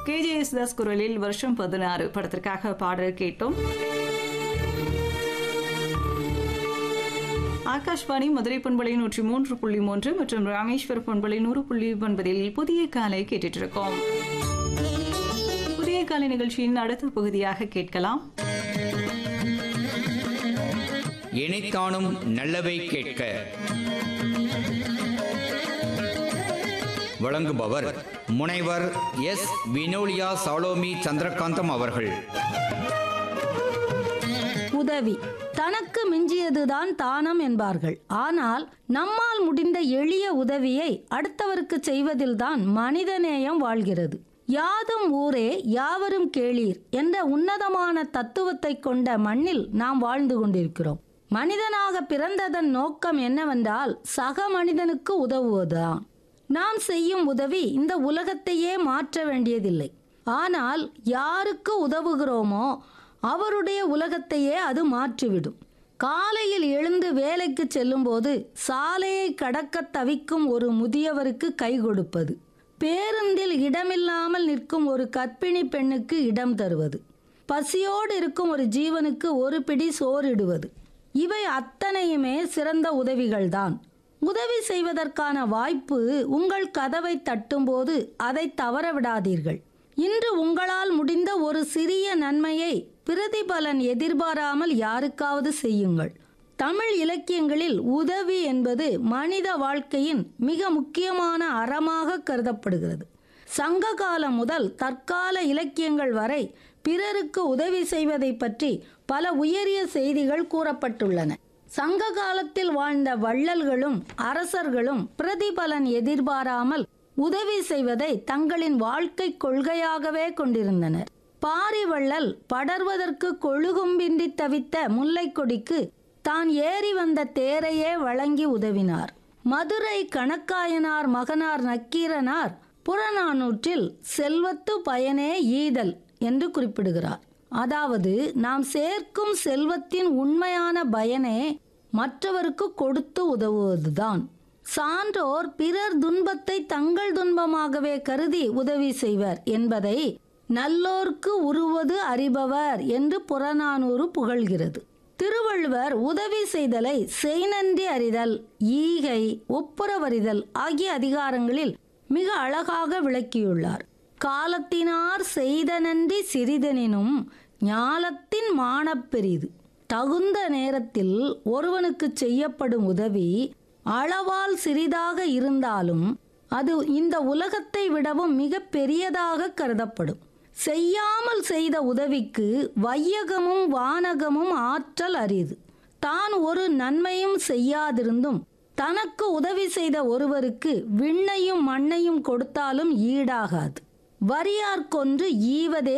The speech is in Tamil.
கேஜேஎஸ் தாஸ் குரலில் வருஷம் பதினாறு படத்திற்காக பாடல் கேட்டோம் ஆகாஷ்வாணி மதுரை பண்பலை நூற்றி மூன்று புள்ளி மூன்று மற்றும் ராமேஸ்வர் பண்பலை நூறு புள்ளி ஒன்பதில் புதிய காலை கேட்டுட்டு இருக்கோம் புதிய காலை நிகழ்ச்சியின் அடுத்த பகுதியாக கேட்கலாம் இணைத்தானும் நல்லவை கேட்க வழங்குபவர் முனைவர் எஸ் வினோலியா சாலோமி சந்திரகாந்தம் அவர்கள் உதவி தனக்கு மிஞ்சியதுதான் தானம் என்பார்கள் ஆனால் நம்மால் முடிந்த எளிய உதவியை அடுத்தவருக்கு செய்வதில்தான் மனிதநேயம் வாழ்கிறது யாதும் ஊரே யாவரும் கேளீர் என்ற உன்னதமான தத்துவத்தை கொண்ட மண்ணில் நாம் வாழ்ந்து கொண்டிருக்கிறோம் மனிதனாக பிறந்ததன் நோக்கம் என்னவென்றால் சக மனிதனுக்கு உதவுவதுதான் நாம் செய்யும் உதவி இந்த உலகத்தையே மாற்ற வேண்டியதில்லை ஆனால் யாருக்கு உதவுகிறோமோ அவருடைய உலகத்தையே அது மாற்றிவிடும் காலையில் எழுந்து வேலைக்கு செல்லும்போது சாலையை கடக்க தவிக்கும் ஒரு முதியவருக்கு கை கொடுப்பது பேருந்தில் இடமில்லாமல் நிற்கும் ஒரு கர்ப்பிணி பெண்ணுக்கு இடம் தருவது பசியோடு இருக்கும் ஒரு ஜீவனுக்கு ஒரு பிடி சோறிடுவது இவை அத்தனையுமே சிறந்த உதவிகள்தான் உதவி செய்வதற்கான வாய்ப்பு உங்கள் கதவை தட்டும்போது அதை தவற விடாதீர்கள் இன்று உங்களால் முடிந்த ஒரு சிறிய நன்மையை பிரதிபலன் எதிர்பாராமல் யாருக்காவது செய்யுங்கள் தமிழ் இலக்கியங்களில் உதவி என்பது மனித வாழ்க்கையின் மிக முக்கியமான அறமாக கருதப்படுகிறது சங்க காலம் முதல் தற்கால இலக்கியங்கள் வரை பிறருக்கு உதவி செய்வதை பற்றி பல உயரிய செய்திகள் கூறப்பட்டுள்ளன சங்க காலத்தில் வாழ்ந்த வள்ளல்களும் அரசர்களும் பிரதிபலன் எதிர்பாராமல் உதவி செய்வதை தங்களின் வாழ்க்கை கொள்கையாகவே கொண்டிருந்தனர் பாரிவள்ளல் படர்வதற்கு கொழுகும்பின்றி தவித்த முல்லைக் கொடிக்கு தான் ஏறி வந்த தேரையே வழங்கி உதவினார் மதுரை கணக்காயனார் மகனார் நக்கீரனார் புறநானூற்றில் செல்வத்து பயனே ஈதல் என்று குறிப்பிடுகிறார் அதாவது நாம் சேர்க்கும் செல்வத்தின் உண்மையான பயனே மற்றவருக்கு கொடுத்து உதவுவதுதான் சான்றோர் பிறர் துன்பத்தை தங்கள் துன்பமாகவே கருதி உதவி செய்வர் என்பதை நல்லோர்க்கு உருவது அறிபவர் என்று புறநானூறு புகழ்கிறது திருவள்ளுவர் உதவி செய்தலை செய்நன்றி அறிதல் ஈகை ஒப்புரவறிதல் ஆகிய அதிகாரங்களில் மிக அழகாக விளக்கியுள்ளார் காலத்தினார் செய்த நன்றி சிறிதெனினும் ஞாலத்தின் மானப்பெரிது தகுந்த நேரத்தில் ஒருவனுக்கு செய்யப்படும் உதவி அளவால் சிறிதாக இருந்தாலும் அது இந்த உலகத்தை விடவும் மிக பெரியதாக கருதப்படும் செய்யாமல் செய்த உதவிக்கு வையகமும் வானகமும் ஆற்றல் அரிது தான் ஒரு நன்மையும் செய்யாதிருந்தும் தனக்கு உதவி செய்த ஒருவருக்கு விண்ணையும் மண்ணையும் கொடுத்தாலும் ஈடாகாது வரியார் கொன்று ஈவதே